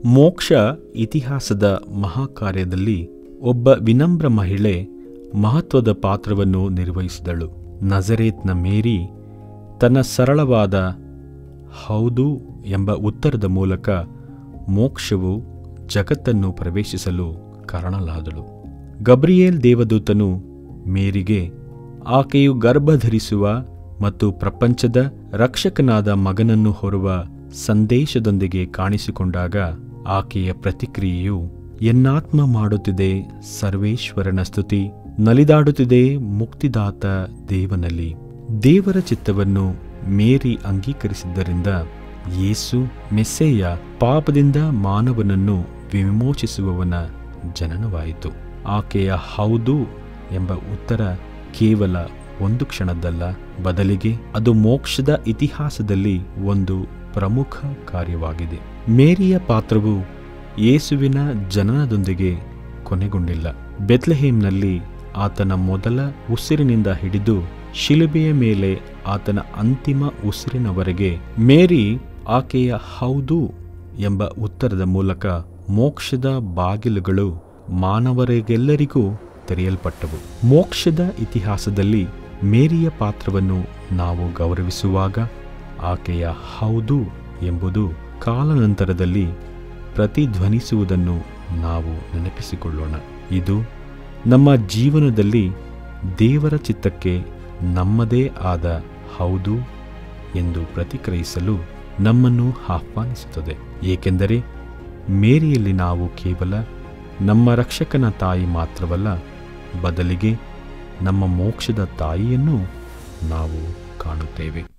ಮೋಕ್ಷ ಇತಿಹಾಸದ ಮಹಾಕಾರ್ಯದಲ್ಲಿ ಒಬ್ಬ ವಿನಮ್ರ ಮಹಿಳೆ ಮಹತ್ವದ ಪಾತ್ರವನ್ನು ನಿರ್ವಹಿಸಿದಳು ನಜರೇತ್ನ ಮೇರಿ ತನ್ನ ಸರಳವಾದ ಹೌದು ಎಂಬ ಉತ್ತರದ ಮೂಲಕ ಮೋಕ್ಷವು ಜಗತ್ತನ್ನು ಪ್ರವೇಶಿಸಲು ಕಾರಣಲಾದಳು ಗಬ್ರಿಯೇಲ್ ದೇವದೂತನು ಮೇರಿಗೆ ಆಕೆಯು ಗರ್ಭಧರಿಸುವ ಮತ್ತು ಪ್ರಪಂಚದ ರಕ್ಷಕನಾದ ಮಗನನ್ನು ಹೊರುವ ಸಂದೇಶದೊಂದಿಗೆ ಕಾಣಿಸಿಕೊಂಡಾಗ ಆಕೆಯ ಪ್ರತಿಕ್ರಿಯೆಯು ಎನ್ನಾತ್ಮ ಮಾಡುತ್ತಿದೆ ಸರ್ವೇಶ್ವರನ ಸ್ತುತಿ ನಲಿದಾಡುತ್ತಿದೆ ಮುಕ್ತಿದಾತ ದೇವನಲ್ಲಿ ದೇವರ ಚಿತ್ತವನ್ನು ಮೇರಿ ಅಂಗೀಕರಿಸಿದ್ದರಿಂದ ಯೇಸು ಮೆಸ್ಸೇಯ ಪಾಪದಿಂದ ಮಾನವನನ್ನು ವಿಮೋಚಿಸುವವನ ಜನನವಾಯಿತು ಆಕೆಯ ಹೌದು ಎಂಬ ಉತ್ತರ ಕೇವಲ ಒಂದು ಕ್ಷಣದ್ದಲ್ಲ ಬದಲಿಗೆ ಅದು ಮೋಕ್ಷದ ಇತಿಹಾಸದಲ್ಲಿ ಒಂದು ಪ್ರಮುಖ ಕಾರ್ಯವಾಗಿದೆ ಮೇರಿಯ ಪಾತ್ರವು ಯೇಸುವಿನ ಜನನದೊಂದಿಗೆ ಕೊನೆಗೊಂಡಿಲ್ಲ ಬೆತ್ಲೆಹೇಮ್ನಲ್ಲಿ ಆತನ ಮೊದಲ ಉಸಿರಿನಿಂದ ಹಿಡಿದು ಶಿಲುಬೆಯ ಮೇಲೆ ಆತನ ಅಂತಿಮ ಉಸಿರಿನವರೆಗೆ ಮೇರಿ ಆಕೆಯ ಹೌದು ಎಂಬ ಉತ್ತರದ ಮೂಲಕ ಮೋಕ್ಷದ ಬಾಗಿಲುಗಳು ಮಾನವರಿಗೆಲ್ಲರಿಗೂ ತೆರೆಯಲ್ಪಟ್ಟವು ಮೋಕ್ಷದ ಇತಿಹಾಸದಲ್ಲಿ ಮೇರಿಯ ಪಾತ್ರವನ್ನು ನಾವು ಗೌರವಿಸುವಾಗ ಆಕೆಯ ಹೌದು ಎಂಬುದು ಕಾಲಾನಂತರದಲ್ಲಿ ಪ್ರತಿಧ್ವನಿಸುವುದನ್ನು ನಾವು ನೆನಪಿಸಿಕೊಳ್ಳೋಣ ಇದು ನಮ್ಮ ಜೀವನದಲ್ಲಿ ದೇವರ ಚಿತ್ತಕ್ಕೆ ನಮ್ಮದೇ ಆದ ಹೌದು ಎಂದು ಪ್ರತಿಕ್ರಿಯಿಸಲು ನಮ್ಮನ್ನು ಆಹ್ವಾನಿಸುತ್ತದೆ ಏಕೆಂದರೆ ಮೇರಿಯಲ್ಲಿ ನಾವು ಕೇವಲ ನಮ್ಮ ರಕ್ಷಕನ ತಾಯಿ ಮಾತ್ರವಲ್ಲ ಬದಲಿಗೆ ನಮ್ಮ ಮೋಕ್ಷದ ತಾಯಿಯನ್ನು ನಾವು ಕಾಣುತ್ತೇವೆ